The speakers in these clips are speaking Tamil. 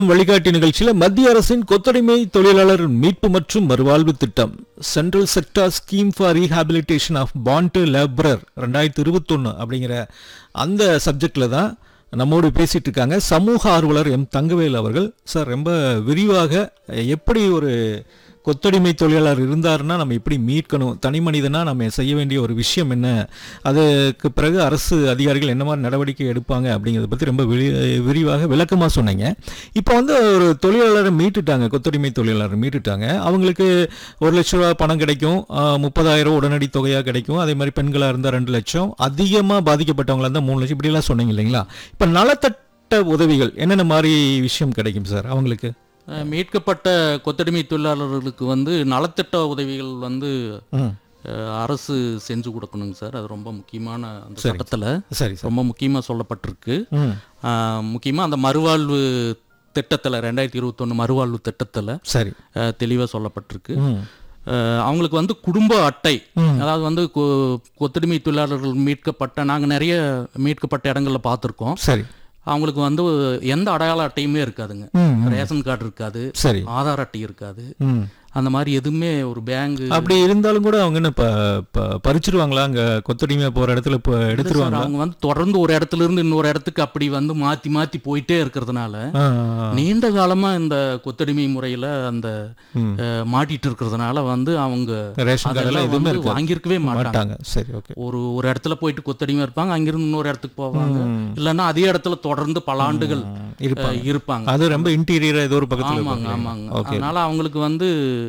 வழிகாட்டி நிகழ்ச்சியில் மத்திய அரசின் கொத்தடிமை தொழிலாளர் மீட்பு மற்றும் மறுவாழ்வு திட்டம் central sector scheme for rehabilitation of bond labourer ரெண்டாயிரத்தி இருபத்தொன்று அப்படிங்கிற அந்த சப்ஜெக்டில் தான் நம்மோடு பேசிட்டு இருக்காங்க சமூக ஆர்வலர் எம் தங்கவேல் அவர்கள் சார் ரொம்ப விரிவாக எப்படி ஒரு கொத்தடிமை தொழிலாளர் இருந்தாருன்னா நம்ம எப்படி மீட்கணும் தனி மனிதனா நம்ம செய்ய வேண்டிய ஒரு விஷயம் என்ன அதுக்கு பிறகு அரசு அதிகாரிகள் என்ன மாதிரி நடவடிக்கை எடுப்பாங்க அப்படிங்கிறத பற்றி ரொம்ப விரி விரிவாக விளக்கமாக சொன்னீங்க இப்போ வந்து ஒரு தொழிலாளரை மீட்டுட்டாங்க கொத்தடிமை தொழிலாளரை மீட்டுட்டாங்க அவங்களுக்கு ஒரு லட்ச ரூபா பணம் கிடைக்கும் ஆஹ், முப்பதாயிரம் உடனடி தொகையாக கிடைக்கும் அதே மாதிரி பெண்களாக இருந்தால் ரெண்டு லட்சம் அதிகமாக பாதிக்கப்பட்டவங்களா இருந்தால் மூணு லட்சம் இப்படிலாம் சொன்னீங்க இல்லைங்களா இப்போ நலத்தட்ட உதவிகள் என்னென்ன மாதிரி விஷயம் கிடைக்கும் சார் அவங்களுக்கு அஹ், மீட்கப்பட்ட கொத்தடிமை தொழிலாளர்களுக்கு வந்து நலத்திட்ட உதவிகள் வந்து ம் அஹ், அரசு செஞ்சு கொடுக்கணுங்க சார் அது ரொம்ப முக்கியமான அந்த சரி. சட்டத்தில் சரி சார் ரொம்ப முக்கியமாக சொல்லப்பட்டிருக்கு ம் முக்கியமாக அந்த மறுவாழ்வு திட்டத்தில் ரெண்டாயிரத்தி இருபத்தொன்று மறுவாழ்வு திட்டத்தில் சரி தெளிவாக சொல்லப்பட்டிருக்கு ம் அஹ், அவங்களுக்கு வந்து குடும்ப அட்டை ம். அதாவது வந்து கொ- கொத்தடிமை தொழிலாளர்கள் மீட்கப்பட்ட நாங்கள் நிறைய மீட்கப்பட்ட இடங்களில் பார்த்துருக்கோம் சரி அவங்களுக்கு வந்து எந்த அடையாள அட்டையுமே இருக்காதுங்க ம் ம். ரேஷன் கார்டு இருக்காது சரி ஆதார் அட்டை இருக்காது ம் அந்த மாதிரி எதுவுமே ஒரு பேங்க் அப்படி இருந்தாலும் கூட அவங்க என்ன ப ப- பறிச்சிருவாங்களா அங்க கொத்தடிமையா போற இடத்துல இப்போ எடுத்துருவாங்களா அவங்க வந்து தொடர்ந்து ஒரு இடத்துல இருந்து இன்னொரு இடத்துக்கு அப்படி வந்து மாத்தி மாத்தி போயிட்டே இருக்கிறதுனால ஆ, ஆ, ஆ. நீண்ட காலமா இந்த கொத்தடிமை முறையில அந்த ம். அஹ், மாட்டிட்டு இருக்கிறதுனால வந்து அவங்க ரேஷன் கார்டெல்லாம் அதெல்லாம் எதுவுமே வந்து இருக்காது வாங்கியிருக்கவே மாட்டாங்க மாட்டாங்க சரி ஓகே ஒரு ஒரு இடத்துல போயிட்டு கொத்தடிமை இருப்பாங்க அங்கிருந்து இன்னொரு இடத்துக்கு போவாங்க ம். இல்லைன்னா அதே இடத்துல தொடர்ந்து பல ஆண்டுகள் இருப்பாங்க அஹ், இருப்பாங்க அது ரொம்ப இன்டீரியர் ஏதோ ஒரு பக்கத்துல ஆமாங்க இருக்கும் ஆமாங்க ஓகே அதனால அவங்களுக்கு வந்து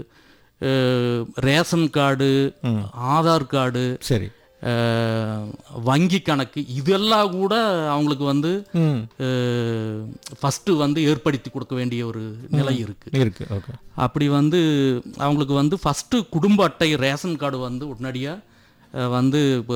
அஹ், ரேஷன் கார்டு ம். ஆதார் கார்டு சரி அஹ், வங்கி கணக்கு இதெல்லாம் கூட அவங்களுக்கு வந்து ம் ஃபஸ்ட்டு வந்து ஏற்படுத்தி கொடுக்க வேண்டிய ஒரு நிலை இருக்கு இருக்கு ஓகே அப்படி வந்து அவங்களுக்கு வந்து ஃபஸ்ட்டு குடும்ப அட்டை ரேஷன் கார்டு வந்து உடனடியாக வந்து இப்போ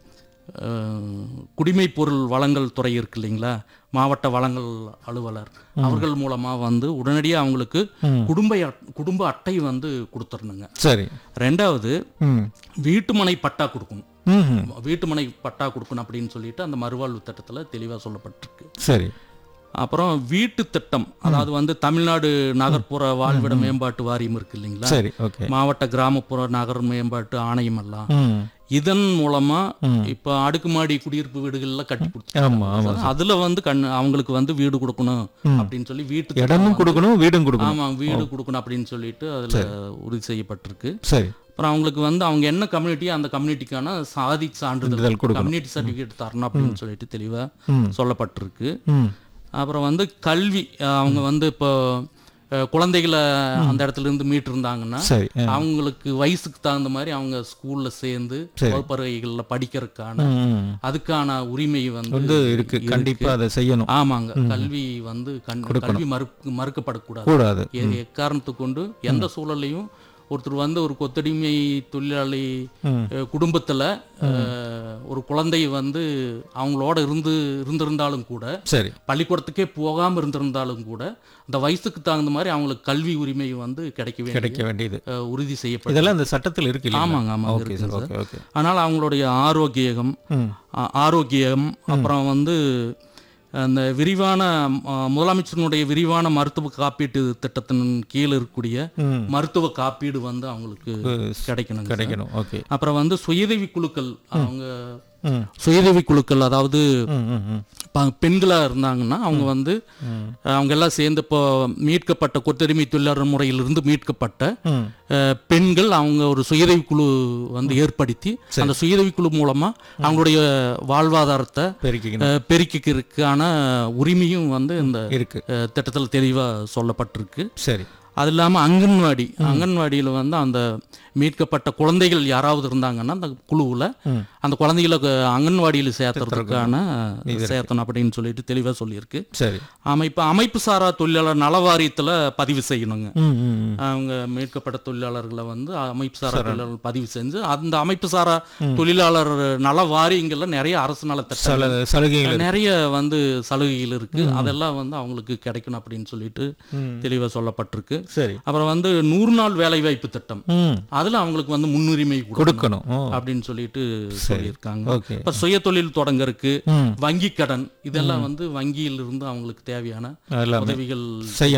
அஹ், குடிமைப் பொருள் வழங்கல் துறை இருக்கு இல்லைங்களா மாவட்ட வழங்கல் அலுவலர் அவர்கள் மூலமாக வந்து உடனடியாக அவங்களுக்கு ம். குடும்ப அட்- குடும்ப அட்டை வந்து கொடுத்துடணுங்க சரி ரெண்டாவது ம் வீட்டுமனை பட்டா கொடுக்கணும் ம் ம். வீட்டுமனை பட்டா கொடுக்கணும் அப்படின்னு சொல்லிட்டு அந்த மறுவாழ்வு திட்டத்தில் தெளிவாக சொல்லப்பட்டிருக்கு சரி அப்புறம் வீட்டு திட்டம் அதாவது வந்து தமிழ்நாடு நகர்ப்புற வாழ்விட மேம்பாட்டு வாரியம் இருக்கு இல்லைங்களா சரி ஓகே மாவட்ட கிராமப்புற நகர் மேம்பாட்டு ஆணையம் எல்லாம் ம் இதன் மூலமா ம். இப்ப அடுக்குமாடி குடியிருப்பு வீடுகள்ல கட்டி ஆமா ஆமா கொடுத்து அதுல வந்து கண் அவங்களுக்கு வந்து வீடு கொடுக்கணும் அப்படின்னு சொல்லி வீட்டு திட்டம் இடமும் வந்து- கொடுக்கணும் வீடும் கொடுக்கணும் ஆமா வீடு கொடுக்கணும் அப்படின்னு சொல்லிட்டு அதுல உறுதி செய்யப்பட்டிருக்கு சரி அப்புறம் அவங்களுக்கு வந்து அவங்க என்ன கம்யூனிட்டியோ அந்த கம்யூனிட்டிக்கான சாதி சான்றிதழ் சான்றிதழ் கொடுக்கணும். கம்யூனிட்டி சர்டிஃபிகேட் தரணும் அப்படின்னு சொல்லிட்டு தெளிவா ம் சொல்லப்பட்டிருக்கு ம் அப்புறம் வந்து கல்வி அஹ் அவங்க வந்து இப்போ அஹ், குழந்தைகளை அந்த இடத்துல இருந்து மீட்டு இருந்தாங்கன்னா சரி ஆ. அவங்களுக்கு வயசுக்கு தகுந்த மாதிரி அவங்க ஸ்கூல்ல சேர்ந்து வகுப்பறைகளில் படிக்கிறதுக்கான ம், ம். அதுக்கான உரிமை வந்து வந்து இருக்கு கண்டிப்பா அதை செய்யணும் ஆமாங்க கல்வி வந்து கண் கல்வி மறுக்கு மறுக்கப்படக்கூடாது கூடாது எ- எக்காரணத்துக் கொண்டு எந்த சூழல்லையும் ஒருத்தர் வந்து ஒரு கொத்தடிமை தொழிலாளி ம். அஹ், குடும்பத்துல அஹ், ஒரு குழந்தை வந்து அவங்களோட இருந்து இருந்திருந்தாலும் கூட சரி பள்ளிக்கூடத்துக்கே போகாம இருந்திருந்தாலும் கூட அந்த வயசுக்கு தகுந்த மாதிரி அவங்களுக்கு கல்வி உரிமை வந்து கிடைக்க வேண்டிய கிடைக்க வேண்டியது அஹ், உறுதி செய்யப்படும் இதெல்லாம் இந்த சட்டத்தில் இருக்கு இல்லைங்களா? ஆமாங்க ஆமாங்க ஓகே சார் இருக்குங்க ஓகே ஓகே அதனால் அவங்களுடைய ஆரோக்கியம் ம் ஆ- ஆரோக்கியம் அப்புறம் வந்து அந்த விரிவான ஆ, முதலமைச்சரினுடைய விரிவான மருத்துவ காப்பீட்டு திட்டத்தின் கீழ் இருக்கக்கூடிய ம் மருத்துவ காப்பீடு வந்து அவங்களுக்கு கிடைக்கணும் கிடைக்கணும் ஓகே அப்புறம் வந்து சுயதவி குழுக்கள் அவங்க ம் சுயதவி குழுக்கள் அதாவது ம் ம் ம் ப- பெண்களா இருந்தாங்கன்னா அவங்க வந்து அவங்க எல்லாம் சேர்ந்து இப்போ மீட்கப்பட்ட கொத்தடிமை தொழிலாளர் முறையிலிருந்து மீட்கப்பட்ட ம் அஹ், பெண்கள் அவங்க ஒரு சுயதவி குழு வந்து ஏற்படுத்தி அந்த சுயதவி குழு மூலமா அவங்களுடைய வாழ்வாதாரத்தை பெருக்கிக்கணும் அஹ், பெருக்கிக்கிறதுக்கான உரிமையும் வந்து இந்த இருக்கு அஹ், திட்டத்தில் தெளிவாக சொல்லப்பட்டிருக்கு சரி அது இல்லாமல் அங்கன்வாடி அங்கன்வாடியில் வந்து அந்த மீட்கப்பட்ட குழந்தைகள் யாராவது இருந்தாங்கன்னா அந்த குழுவில் ம். அந்த குழந்தைகளை க- அங்கன்வாடியில் சேர்த்துறதுக்கான சேர்த்தணும் அப்படின்னு சொல்லிட்டு தெளிவாக சொல்லியிருக்கு சரி அமைப்பு அமைப்பு சாரா தொழிலாளர் நல வாரியத்தில் பதிவு செய்யணுங்க ம் ம் ம். அவங்க மீட்கப்பட்ட தொழிலாளர்களை வந்து அமைப்பு சாரா தொழிலாளர் பதிவு செஞ்சு அந்த அமைப்பு சாரா தொழிலாளர் நல வாரியங்கள்ல நிறைய அரசு நலத்திட்டம் சல சலுகைகள் நிறைய வந்து சலுகைகள் இருக்கு அதெல்லாம் வந்து அவங்களுக்கு கிடைக்கணும் அப்படின்னு சொல்லிட்டு ம். தெளிவாக சொல்லப்பட்டிருக்கு சரி அப்புறம் வந்து நூறு நாள் வேலைவாய்ப்பு திட்டம் ம் அதுல அவங்களுக்கு வந்து முன்னுரிமை கொடுக்கணும் கொடுக்கணும் ஓ அப்படின்னு சொல்லிட்டு சொல்லியிருக்காங்க ஓகே இப்ப சுய தொழில் தொடங்கறதுக்கு ம் வங்கி கடன் இதெல்லாம் வந்து வங்கியிலிருந்து அவங்களுக்கு தேவையான எல்லாமே உதவிகள் செய்ய